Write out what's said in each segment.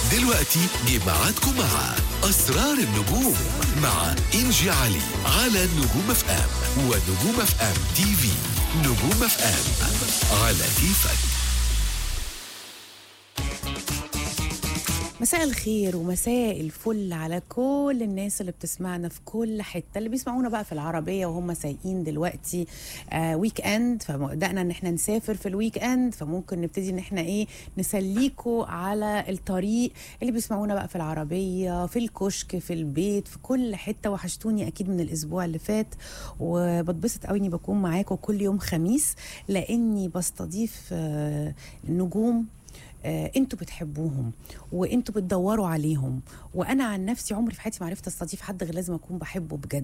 دلوقتي جه ميعادكم مع أسرار النجوم مع إنجي علي على نجوم اف ام ونجوم اف ام تي في نجوم اف ام على كيفك مساء الخير ومساء الفل على كل الناس اللي بتسمعنا في كل حته اللي بيسمعونا بقى في العربيه وهم سايقين دلوقتي آه ويك اند فبدانا ان احنا نسافر في الويك اند فممكن نبتدي ان احنا ايه نسليكوا على الطريق اللي بيسمعونا بقى في العربيه في الكشك في البيت في كل حته وحشتوني اكيد من الاسبوع اللي فات وبتبسط قوي اني بكون معاكم كل يوم خميس لاني بستضيف آه نجوم آه، انتوا بتحبوهم وانتوا بتدوروا عليهم وانا عن نفسي عمري في حياتي ما عرفت استضيف حد غير لازم اكون بحبه بجد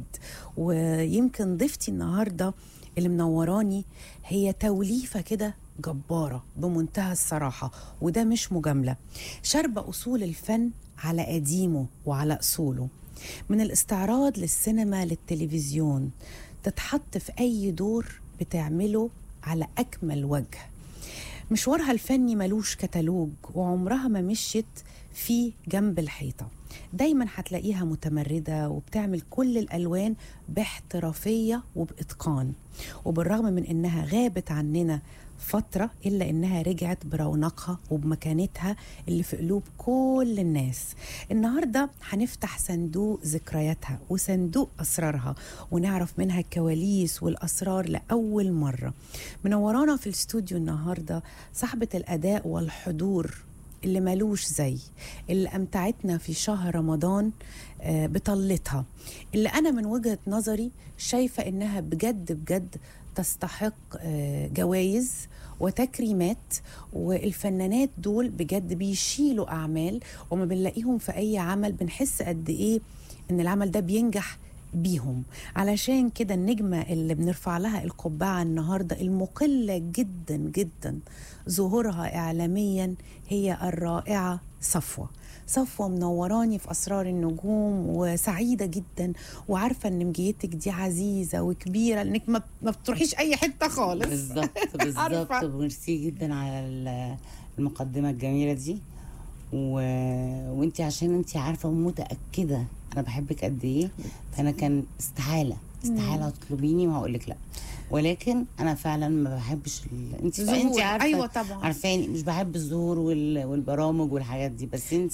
ويمكن ضيفتي النهارده اللي منوراني هي توليفه كده جباره بمنتهى الصراحه وده مش مجامله شاربه اصول الفن على قديمه وعلى اصوله من الاستعراض للسينما للتلفزيون تتحط في اي دور بتعمله على اكمل وجه مشوارها الفني ملوش كتالوج وعمرها ما مشيت فيه جنب الحيطة دايما هتلاقيها متمردة وبتعمل كل الألوان باحترافية وبإتقان وبالرغم من إنها غابت عننا فترة إلا إنها رجعت برونقها وبمكانتها اللي في قلوب كل الناس النهاردة هنفتح صندوق ذكرياتها وصندوق أسرارها ونعرف منها الكواليس والأسرار لأول مرة منورانا في الاستوديو النهاردة صاحبة الأداء والحضور اللي ملوش زي اللي أمتعتنا في شهر رمضان آه، بطلتها اللي أنا من وجهة نظري شايفة إنها بجد بجد تستحق آه، جوائز وتكريمات والفنانات دول بجد بيشيلوا أعمال وما بنلاقيهم في أي عمل بنحس قد إيه إن العمل ده بينجح بيهم علشان كده النجمة اللي بنرفع لها القبعة النهاردة المقلة جدا جدا ظهورها إعلاميا هي الرائعة صفوة صفوة منوراني في أسرار النجوم وسعيدة جدا وعارفة إن مجيتك دي عزيزة وكبيرة لأنك ما ما بتروحيش أي حتة خالص بالظبط بالظبط عارفة. ميرسي جدا على ال- المقدمه الجميله دي و... وانت عشان انت عارفه ومتاكده انا بحبك قد ايه فانا كان استحاله استحاله تطلبيني وهقول لك لا ولكن انا فعلا ما بحبش ال... انت انت ظهور. عارفه أيوة طبعا. عارفاني مش بحب الظهور وال... والبرامج والحاجات دي بس انت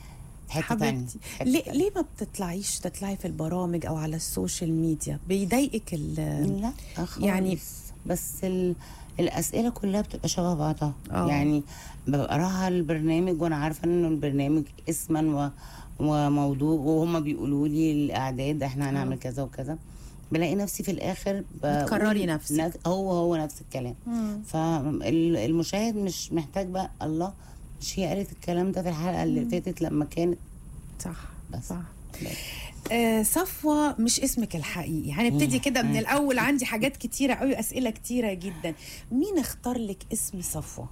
حته تانية حبيبتي حتة ليه تانية. ليه ما بتطلعيش تطلعي في البرامج او على السوشيال ميديا بيضايقك ال لا خالص. يعني- يعني بس ال... الاسئله كلها بتبقى شبه بعضها آه. يعني ببقى رايحه البرنامج وانا عارفه انه البرنامج اسما و... وموضوع وهم بيقولوا لي الاعداد احنا هنعمل آه. كذا وكذا بلاقي نفسي في الاخر بقول بتكرري نفسك. نفس هو هو نفس الكلام فالمشاهد مش محتاج بقى الله مش هي قالت الكلام ده في الحلقه اللي فاتت لما كانت صح بس. صح آه صفوة مش اسمك الحقيقي هنبتدي كده من الأول عندي حاجات كتيرة قوي أسئلة كتيرة جدا مين اختار لك اسم صفوة؟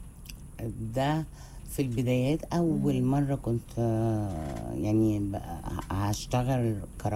ده في البدايات اول مره كنت آه، يعني بقى هشتغل كرا